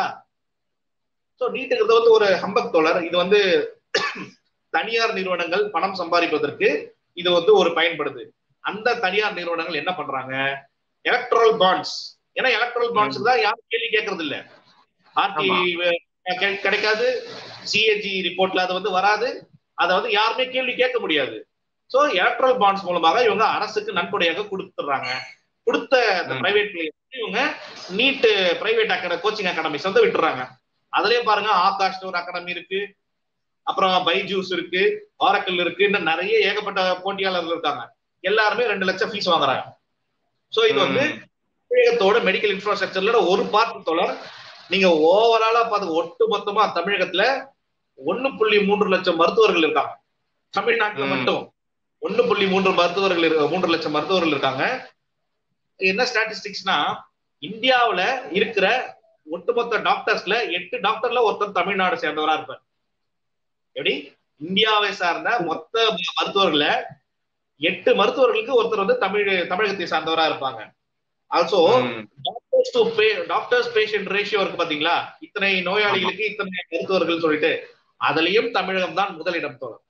சோ நீட்டுங்கிறது வந்து ஒரு ஹம்பக் தோழர் இது வந்து தனியார் நிறுவனங்கள் பணம் சம்பாதிப்பதற்கு இது வந்து ஒரு பயன்படுது அந்த தனியார் நிறுவனங்கள் என்ன பண்றாங்க எலக்ட்ரல் பாண்ட்ஸ் ஏன்னா எலக்ட்ரல் பாண்ட்ஸ் தான் யாரும் கேள்வி கேட்கறது இல்ல ஆர்டி கிடைக்காது சிஏஜி ரிப்போர்ட்ல அது வந்து வராது அதை வந்து யாருமே கேள்வி கேட்க முடியாது சோ எலக்ட்ரல் பாண்ட்ஸ் மூலமாக இவங்க அரசுக்கு நன்கொடையாக கொடுத்துறாங்க கொடுத்த அந்த ம். பிரைவேட் இவங்க NEET private academy coaching academies வந்து விட்டுறாங்க அதுலயே பாருங்க ஆகாஷ் ஒரு அகாடமி இருக்கு அப்புறம் பைஜூஸ் இருக்கு ஆரக்கல் இருக்கு இன்னும் நிறைய ஏகப்பட்ட போட்டியாளர்கள் இருக்காங்க எல்லாருமே ரெண்டு லட்சம் ஃபீஸ் வாங்குறாங்க சோ இது வந்து தமிழகத்தோட மெடிக்கல் இன்ஃப்ராஸ்ட்ரக்சர்ல ஒரு பார்ட் தொடர் நீங்க ஓவராலா பார்த்து ஒட்டு மொத்தமா தமிழகத்துல ஒண்ணு புள்ளி மூன்று லட்சம் மருத்துவர்கள் இருக்காங்க தமிழ்நாட்டுல ம். மட்டும் ஒண்ணு புள்ளி மூன்று மருத்துவர்கள் இரு- மூன்று லட்சம் மருத்துவர்கள் இருக்காங்க என்ன ஸ்டாட்டிஸ்டிக்ஸ்னா இந்தியாவுல இருக்கிற ஒட்டுமொத்த டாக்டர்ஸ்ல எட்டு டாக்டர்ல ஒருத்தர் தமிழ்நாடு சேர்ந்தவரா இருப்பார் எப்படி இந்தியாவை சார்ந்த மொத்த மருத்துவர்கள எட்டு மருத்துவர்களுக்கு ஒருத்தர் வந்து தமிழ் தமிழகத்தை சார்ந்தவரா இருப்பாங்க ஆல்சோ டாக்டர்ஸ் டு பே டாக்டர்ஸ் பேஷண்ட் ரேஷியோ இருக்கு பாத்தீங்களா இத்தனை நோயாளிகளுக்கு இத்தனை மருத்துவர்கள் சொல்லிட்டு அதுலயும் தமிழகம் தான் முதலிடம் தோணும்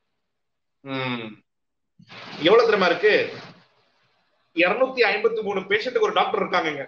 எவ்வளவு தெரியுமா இருக்கு இருநூத்தி ஐம்பத்தி மூணு பேஷண்ட்டுக்கு ஒரு டாக்டர் இருக்காங்க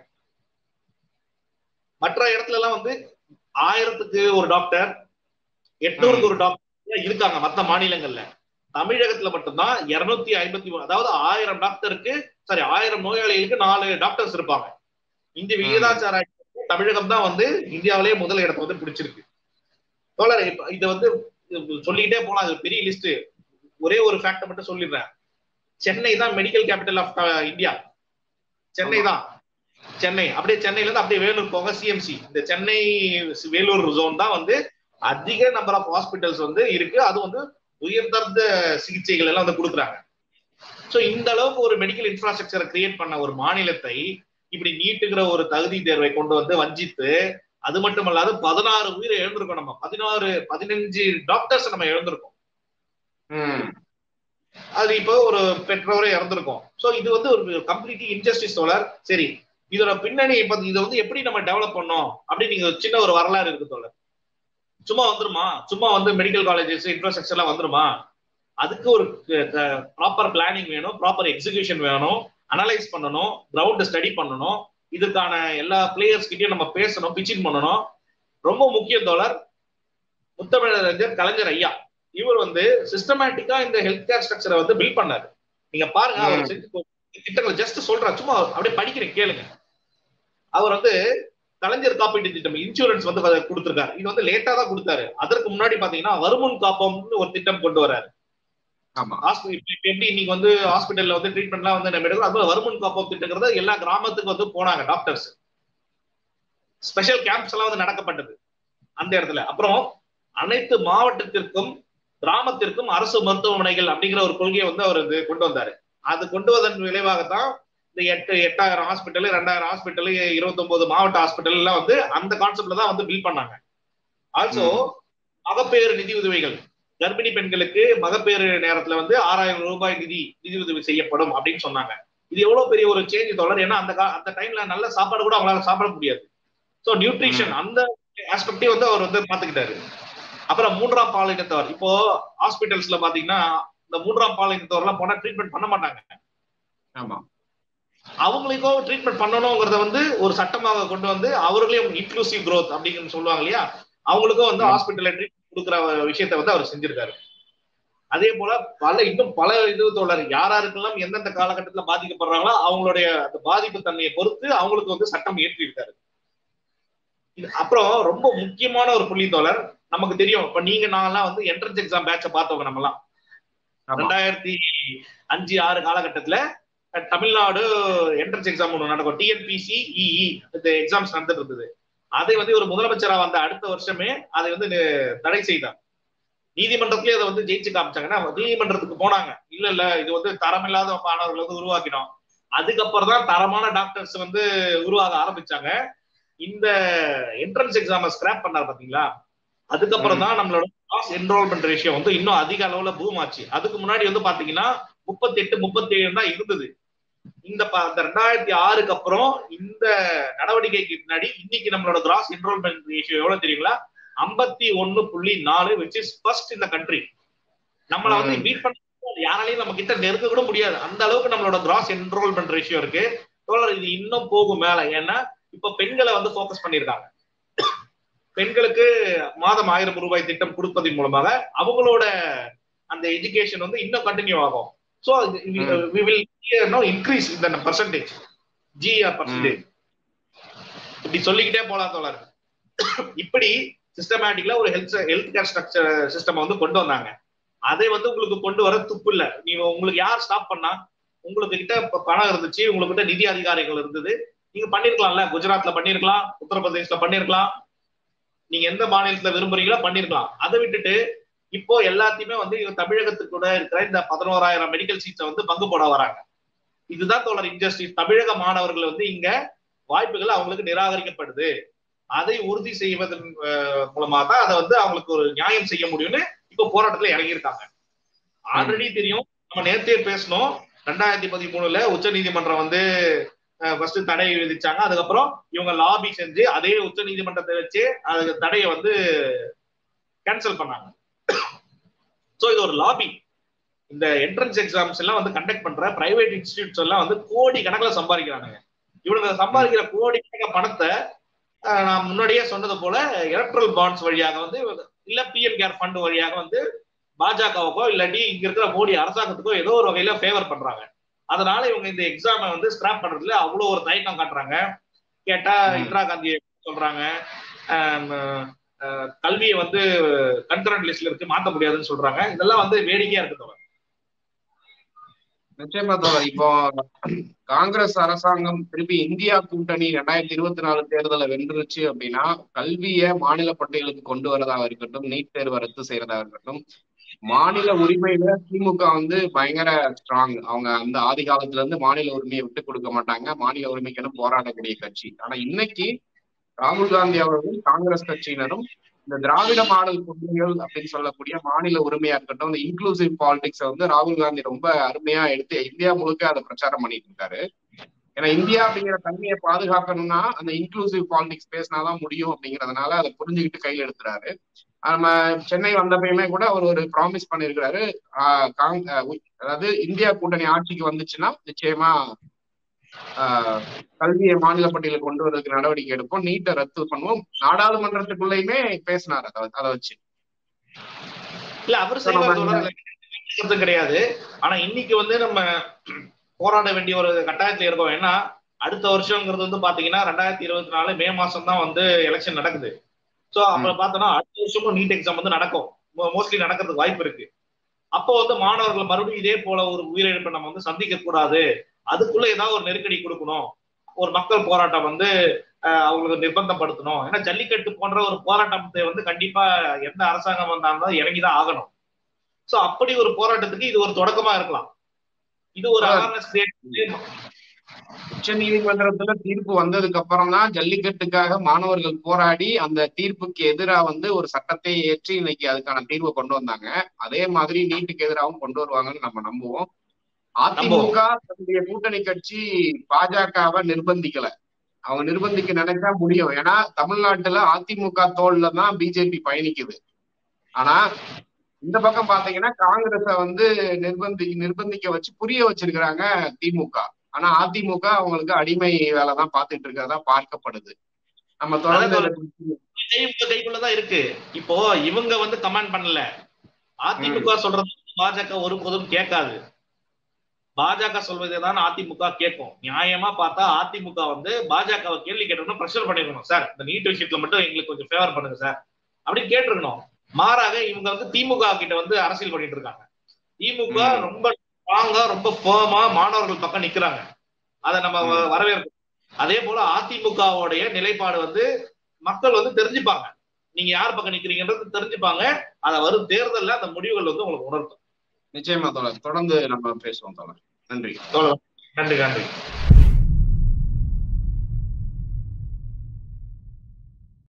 மற்ற இடத்துல எல்லாம் வந்து ஆயிரத்துக்கு ஒரு டாக்டர் எட்நூறுக்கு ஒரு டாக்டர் இருக்காங்க மத்த மாநிலங்கள்ல தமிழகத்துல மட்டும்தான் இருநூத்தி ஐம்பத்தி மூணு அதாவது ஆயிரம் டாக்டருக்கு சாரி ஆயிரம் நோயாளிகளுக்கு நாலு டாக்டர்ஸ் இருப்பாங்க இந்த விகிதாச்சார தமிழகம் தான் வந்து இந்தியாவிலேயே முதல் இடத்தை வந்து பிடிச்சிருக்கு தோழர் இப்ப இதை வந்து சொல்லிக்கிட்டே போலாம் அது பெரிய லிஸ்ட் ஒரே ஒரு ஃபேக்டர் மட்டும் சொல்லிடுறேன் சென்னை தான் medical capital of India Chennai தான் சென்னை அப்படியே சென்னையில இருந்து அப்படியே வேலூர் போங்க சிஎம்சி இந்த சென்னை வேலூர் ஜோன் தான் வந்து அதிக நம்பர் ஆஃப் ஹாஸ்பிட்டல்ஸ் வந்து இருக்கு அது வந்து உயர்தர்ந்த சிகிச்சைகள் எல்லாம் வந்து கொடுக்குறாங்க சோ இந்த அளவுக்கு ஒரு மெடிக்கல் இன்ஃப்ராஸ்ட்ரக்சரை கிரியேட் பண்ண ஒரு மாநிலத்தை இப்படி நீட்டுங்கிற ஒரு தகுதி தேர்வை கொண்டு வந்து வஞ்சித்து அது மட்டும் அல்லாது பதினாறு உயிரை இழந்திருக்கோம் நம்ம பதினாறு பதினஞ்சு டாக்டர்ஸ் நம்ம இழந்திருக்கோம் அது இப்போ ஒரு பெற்றோரே இறந்திருக்கோம் சோ இது வந்து ஒரு கம்ப்ளீட்லி இன்ஜஸ்டிஸ் தோழர் சரி இதோட பின்னணி இப்ப இதை வந்து எப்படி நம்ம டெவலப் பண்ணோம் அப்படின்னு நீங்க சின்ன ஒரு வரலாறு இருக்கு தோழர் சும்மா வந்துருமா சும்மா வந்து மெடிக்கல் காலேஜஸ் இன்ஃப்ராஸ்ட்ரக்சர் எல்லாம் வந்துருமா அதுக்கு ஒரு ப்ராப்பர் பிளானிங் வேணும் ப்ராப்பர் எக்ஸிகியூஷன் வேணும் அனலைஸ் பண்ணணும் கிரவுண்ட் ஸ்டடி பண்ணணும் இதுக்கான எல்லா பிளேயர்ஸ் கிட்டயும் நம்ம பேசணும் பிச்சிங் பண்ணணும் ரொம்ப முக்கிய தோழர் முத்தமிழறிஞர் கலைஞர் ஐயா இவர் வந்து சிஸ்டமேட்டிக்கா இந்த ஹெல்த் கேர் ஸ்ட்ரக்சரை வந்து பில்ட் பண்ணாரு நீங்க பாருங்க அவர் செஞ்சு திட்டங்களை ஜஸ்ட் சொல்றாரு சும்மா அப்படியே படிக்கிறேன் கேளுங்க அவர் வந்து கலைஞர் காப்பீட்டு திட்டம் இன்சூரன்ஸ் வந்து கொடுத்திருக்காரு இது வந்து லேட்டா தான் கொடுத்தாரு அதற்கு முன்னாடி பாத்தீங்கன்னா வருமுன் காப்பம்னு ஒரு திட்டம் கொண்டு வராரு எப்படி இன்னைக்கு வந்து ஹாஸ்பிட்டல்ல வந்து ட்ரீட்மெண்ட்லாம் வந்து நம்ம எடுக்கிறோம் அது வருமுன் காப்பம் திட்டங்கிறது எல்லா கிராமத்துக்கு வந்து போனாங்க டாக்டர்ஸ் ஸ்பெஷல் கேம்ப்ஸ் எல்லாம் வந்து நடக்கப்பட்டது அந்த இடத்துல அப்புறம் அனைத்து மாவட்டத்திற்கும் கிராமத்திற்கும் அரசு மருத்துவமனைகள் அப்படிங்கிற ஒரு கொள்கையை வந்து அவர் இது கொண்டு வந்தாரு அது கொண்டு வதன் விளைவாகத்தான் இந்த எட்டு எட்டாயிரம் ஹாஸ்பிட்டல் ரெண்டாயிரம் ஹாஸ்பிட்டல் இருபத்தி ஒன்பது மாவட்ட ஹாஸ்பிட்டல் எல்லாம் வந்து அந்த கான்செப்ட்ல தான் வந்து பில் பண்ணாங்க ஆல்சோ மகப்பேறு நிதி உதவிகள் கர்ப்பிணி பெண்களுக்கு மகப்பேறு நேரத்துல வந்து ஆறாயிரம் ரூபாய் நிதி நிதி உதவி செய்யப்படும் அப்படின்னு சொன்னாங்க இது எவ்வளவு பெரிய ஒரு சேஞ்ச் தொடர் ஏன்னா அந்த அந்த டைம்ல நல்ல சாப்பாடு கூட அவங்களால சாப்பிட முடியாது ஸோ நியூட்ரிஷன் அந்த ஆஸ்பெக்டே வந்து அவர் வந்து பாத்துக்கிட்டாரு அப்புறம் மூன்றாம் பாலினத்தவர் இப்போ ஹாஸ்பிட்டல்ஸ்ல பாத்தீங்கன்னா இந்த மூன்றாம் பாலினத்தவர் எல்லாம் போனா ட்ரீட்மெண்ட் பண்ண மாட்டாங்க ஆமா அவங்களுக்கும் ட்ரீட்மெண்ட் பண்ணணுங்கிறத வந்து ஒரு சட்டமாக கொண்டு வந்து அவர்களையும் இன்க்ளூசிவ் க்ரோத் அப்படின்னு சொல்லுவாங்க இல்லையா அவங்களுக்கும் வந்து ஹாஸ்பிட்டல்ல ட்ரீட்மெண்ட் கொடுக்குற விஷயத்த வந்து அவர் செஞ்சிருக்காரு அதே போல பல இன்னும் பல இது தோழர் யாராருக்கெல்லாம் எந்தெந்த காலகட்டத்துல பாதிக்கப்படுறாங்களோ அவங்களுடைய அந்த பாதிப்பு தன்மையை பொறுத்து அவங்களுக்கு வந்து சட்டம் இயற்றியிருக்காரு அப்புறம் ரொம்ப முக்கியமான ஒரு புள்ளி தோழர் நமக்கு தெரியும் இப்ப நீங்க நாங்கெல்லாம் வந்து என்ட்ரன்ஸ் எக்ஸாம் பேட்ச பார்த்தவங்க நம்மலாம் ரெண்டாயிரத்தி அஞ்சு ஆறு காலகட்டத்துல தமிழ்நாடு என்ட்ரன்ஸ் எக்ஸாம் ஒன்று நடக்கும் டிஎன்பிசி இஇ இந்த எக்ஸாம்ஸ் நடந்துட்டு இருந்தது அதை வந்து ஒரு முதலமைச்சரா வந்த அடுத்த வருஷமே அதை வந்து தடை செய்தார் நீதிமன்றத்திலேயே அதை வந்து ஜெயிச்சு காமிச்சாங்கன்னா நீதிமன்றத்துக்கு போனாங்க இல்ல இல்ல இது வந்து தரமில்லாத மாணவர்கள் வந்து உருவாக்கினோம் அதுக்கப்புறம் தான் தரமான டாக்டர்ஸ் வந்து உருவாக ஆரம்பிச்சாங்க இந்த என்ட்ரன்ஸ் எக்ஸாம ஸ்கிராப் பண்ணார் பாத்தீங்களா அதுக்கப்புறம் தான் நம்மளோட கிராஸ் என்ரோல்மெண்ட் ரேஷியோ வந்து இன்னும் அதிக அளவுல பூம் ஆச்சு அதுக்கு முன்னாடி வந்து பாத்தீங்கன்னா முப்பத்தி எட்டு முப்பத்தி ஏழு தான் இருந்தது இந்த ரெண்டாயிரத்தி ஆறுக்கு அப்புறம் இந்த நடவடிக்கைக்கு பின்னாடி இன்னைக்கு நம்மளோட கிராஸ் என்ரோல்மெண்ட் ரேஷியோ எவ்வளவு தெரியுங்களா ஐம்பத்தி ஒன்னு புள்ளி நாலு விச் இஸ் ஃபர்ஸ்ட் இந்த கண்ட்ரி நம்மள வந்து பீட் பண்ண யாராலையும் நம்ம கிட்ட நெருங்க கூட முடியாது அந்த அளவுக்கு நம்மளோட கிராஸ் என்ரோல்மெண்ட் ரேஷியோ இருக்கு இது இன்னும் போகும் மேல ஏன்னா இப்ப பெண்களை வந்து போக்கஸ் பண்ணிருக்காங்க பெண்களுக்கு மாதம் ஆயிரம் ரூபாய் திட்டம் கொடுப்பதன் மூலமாக அவங்களோட அந்த எஜுகேஷன் வந்து இன்னும் கண்டினியூ ஆகும் so we will know increase இந்த பர்சன்டேஜ் ஜிஆர் பர்சன்டேஜ் இப்படி சொல்லிக்கிட்டே போலாம் தோழர் இப்படி சிஸ்டமேட்டிக்கலா ஒரு health health care structure system வந்து கொண்டு வந்தாங்க அதை வந்து உங்களுக்கு கொண்டு வர துப்பு இல்ல நீங்க உங்களுக்கு யார் ஸ்டாப் பண்ணா உங்களுக்கு கிட்ட பணம் இருந்துச்சு உங்ககிட்ட நிதி அதிகாரிகள் இருந்தது நீங்க பண்ணிருக்கலாம்ல குஜராத்ல பண்ணிருக்கலாம் உத்தரப்பிரதேஷ்ல பண்ணிருக்கலாம் நீங்க எந்த மாநிலத்துல விரும்புறீங்களோ பண்ணிருக்கலாம் அதை விட்டுட்டு இப்போ எல்லாத்தையுமே வந்து தமிழகத்துக்கு கூட இருக்கிற இந்த பதினோராயிரம் மெடிக்கல் சீட்ஸை வந்து பங்கு போட வராங்க இதுதான் தோழர் இன்ஜஸ்டிஸ் தமிழக மாணவர்கள் வந்து இங்க வாய்ப்புகள் அவங்களுக்கு நிராகரிக்கப்படுது அதை உறுதி செய்வதன் மூலமா தான் அதை வந்து அவங்களுக்கு ஒரு நியாயம் செய்ய முடியும்னு இப்போ போராட்டத்துல இறங்கியிருக்காங்க ஆல்ரெடி தெரியும் நம்ம நேர்த்தே பேசணும் ரெண்டாயிரத்தி பதிமூணுல உச்ச நீதிமன்றம் வந்து ஃபர்ஸ்ட் தடை விதிச்சாங்க அதுக்கப்புறம் இவங்க லாபி செஞ்சு அதே உச்ச நீதிமன்றத்தை வச்சு அதுக்கு தடையை வந்து கேன்சல் பண்ணாங்க ஸோ இது ஒரு லாபி இந்த என்ட்ரன்ஸ் எக்ஸாம்ஸ் எல்லாம் வந்து கண்டக்ட் பண்ற பிரைவேட் இன்ஸ்டியூட்ஸ் எல்லாம் வந்து கோடி கணக்கில் சம்பாதிக்கிறானுங்க இவனுங்க சம்பாதிக்கிற கோடி கணக்க பணத்தை நான் முன்னாடியே சொன்னது போல எலக்ட்ரல் பாண்ட்ஸ் வழியாக வந்து இல்ல பிஎம் கேர் ஃபண்ட் வழியாக வந்து பாஜகவுக்கோ இல்லாட்டி இங்க இருக்கிற மோடி அரசாங்கத்துக்கோ ஏதோ ஒரு வகையில ஃபேவர் பண்றாங்க அதனால இவங்க இந்த எக்ஸாமை வந்து ஸ்கிராப் பண்றதுல அவ்வளவு ஒரு தயக்கம் காட்டுறாங்க கேட்டா இந்திரா காந்தி சொல்றாங்க கல்வியை வந்து கன்கரண்ட் லிஸ்ட்ல இருக்கு மாத்த முடியாதுன்னு சொல்றாங்க இதெல்லாம் வந்து வேடிக்கையா இருக்கு தோழர் நிச்சயமா தோழர் இப்போ காங்கிரஸ் அரசாங்கம் திருப்பி இந்தியா கூட்டணி ரெண்டாயிரத்தி இருபத்தி நாலு தேர்தலை வென்றுச்சு அப்படின்னா கல்வியை மாநில பட்டியலுக்கு கொண்டு வரதாக இருக்கட்டும் நீட் தேர்வை ரத்து செய்யறதா இருக்கட்டும் மாநில உரிமையில திமுக வந்து பயங்கர ஸ்ட்ராங் அவங்க அந்த ஆதி காலத்துல இருந்து மாநில உரிமையை விட்டு கொடுக்க மாட்டாங்க மாநில உரிமைக்கென போராடக்கூடிய கட்சி ஆனா இன்னைக்கு ராகுல் காந்தி அவர்களும் காங்கிரஸ் கட்சியினரும் இந்த திராவிட மாடல் கொள்கைகள் அப்படின்னு சொல்லக்கூடிய மாநில உரிமையா இருக்கட்டும் இந்த இன்க்ளூசிவ் பாலிடிக்ஸை வந்து ராகுல் காந்தி ரொம்ப அருமையா எடுத்து இந்தியா முழுக்க அதை பிரச்சாரம் பண்ணிட்டு இருக்காரு ஏன்னா இந்தியா அப்படிங்கிற தன்மையை பாதுகாக்கணும்னா அந்த இன்க்ளூசிவ் பாலிடிக்ஸ் பேசினாதான் முடியும் அப்படிங்கறதுனால அதை புரிஞ்சுக்கிட்டு கையில் எடுத்துறாரு நம்ம சென்னை வந்தப்பயுமே கூட அவர் ஒரு ப்ராமிஸ் பண்ணிருக்கிறாரு அதாவது இந்தியா கூட்டணி ஆட்சிக்கு வந்துச்சுன்னா நிச்சயமா கல்வியை மாநில பட்டியலில் கொண்டு வரதுக்கு நடவடிக்கை எடுப்போம் நீட்டை ரத்து பண்ணுவோம் நாடாளுமன்றத்துக்குள்ளயுமே பேசினார் அதை வச்சு இல்ல அவர் செய்வது கிடையாது ஆனா இன்னைக்கு வந்து நம்ம போராட வேண்டிய ஒரு கட்டாயத்துல இருக்கோம் ஏன்னா அடுத்த வருஷங்கிறது வந்து பாத்தீங்கன்னா ரெண்டாயிரத்தி இருபத்தி நாலு மே மாசம் தான் வந்து எலெக்ஷன் நடக்குது சோ அப்ப பார்த்தோம்னா அடுத்த வருஷமும் நீட் எக்ஸாம் வந்து நடக்கும் மோஸ்ட்லி நடக்கிறதுக்கு வாய்ப்பு இருக்கு அப்போ வந்து மாணவர்கள் மறுபடியும் இதே போல ஒரு உயிரிழப்பை நம்ம வந்து சந்திக்க கூடாது அதுக்குள்ள ஏதாவது ஒரு நெருக்கடி கொடுக்கணும் ஒரு மக்கள் போராட்டம் வந்து அவங்களுக்கு நிர்பந்தப்படுத்தணும் ஏன்னா ஜல்லிக்கட்டு போன்ற ஒரு போராட்டத்தை வந்து கண்டிப்பா எந்த அரசாங்கம் வந்தாலும் இறங்கிதான் ஆகணும் சோ அப்படி ஒரு போராட்டத்துக்கு இது ஒரு தொடக்கமா இருக்கலாம் இது ஒரு அவேர்னஸ் கிரியேட் உச்ச நீதிமன்றத்துல தீர்ப்பு வந்ததுக்கு அப்புறம் தான் ஜல்லிக்கட்டுக்காக மாணவர்கள் போராடி அந்த தீர்ப்புக்கு எதிராக வந்து ஒரு சட்டத்தை ஏற்றி இன்னைக்கு அதுக்கான தீர்வை கொண்டு வந்தாங்க அதே மாதிரி நீட்டுக்கு எதிராகவும் கொண்டு வருவாங்கன்னு நம்ம நம்புவோம் அதிமுக தன்னுடைய கூட்டணி கட்சி பாஜகவை நிர்பந்திக்கல அவங்க நிர்பந்திக்க நினைச்சா முடியும் ஏன்னா தமிழ்நாட்டுல அதிமுக தோல்ல தான் பிஜேபி பயணிக்குது ஆனா இந்த பக்கம் பாத்தீங்கன்னா காங்கிரஸ வந்து நிர்பந்தி நிர்பந்திக்க வச்சு புரிய வச்சிருக்கிறாங்க திமுக ஆனா அதிமுக அவங்களுக்கு அடிமை வேலை தான் பார்த்துட்டு இருக்கிறதா பார்க்கப்படுது நம்ம தொடர்ந்து கைக்குள்ளதான் இருக்கு இப்போ இவங்க வந்து கமெண்ட் பண்ணல அதிமுக சொல்றது பாஜக ஒருபோதும் கேட்காது பாஜக சொல்வதை தான் அதிமுக கேட்கும் நியாயமா பார்த்தா அதிமுக வந்து பாஜகவை கேள்வி கேட்டோம்னா ப்ரெஷர் பண்ணிருக்கணும் சார் இந்த நீட் விஷயத்துல மட்டும் எங்களுக்கு கொஞ்சம் ஃபேவர் பண்ணுங்க சார் அப்படின்னு கேட்டிருக்கணும் மாறாக இவங்க வந்து திமுக கிட்ட வந்து அரசியல் பண்ணிட்டு இருக்காங்க திமுக ரொம்ப ஸ்ட்ராங்கா ரொம்ப ஃபேமா மாணவர்கள் பக்கம் நிக்கிறாங்க அதை நம்ம வரவேற்கிறோம் அதே போல அதிமுகவுடைய நிலைப்பாடு வந்து மக்கள் வந்து தெரிஞ்சுப்பாங்க நீங்க யார் பக்கம் நிக்கிறீங்கன்றது தெரிஞ்சுப்பாங்க அதை வரும் தேர்தல்ல அந்த முடிவுகள் வந்து உங்களுக்கு உணர்த்தும் நிச்சயமா தோழர் தொடர்ந்து நம்ம பேசுவோம் தோழர் நன்றி நன்றி நன்றி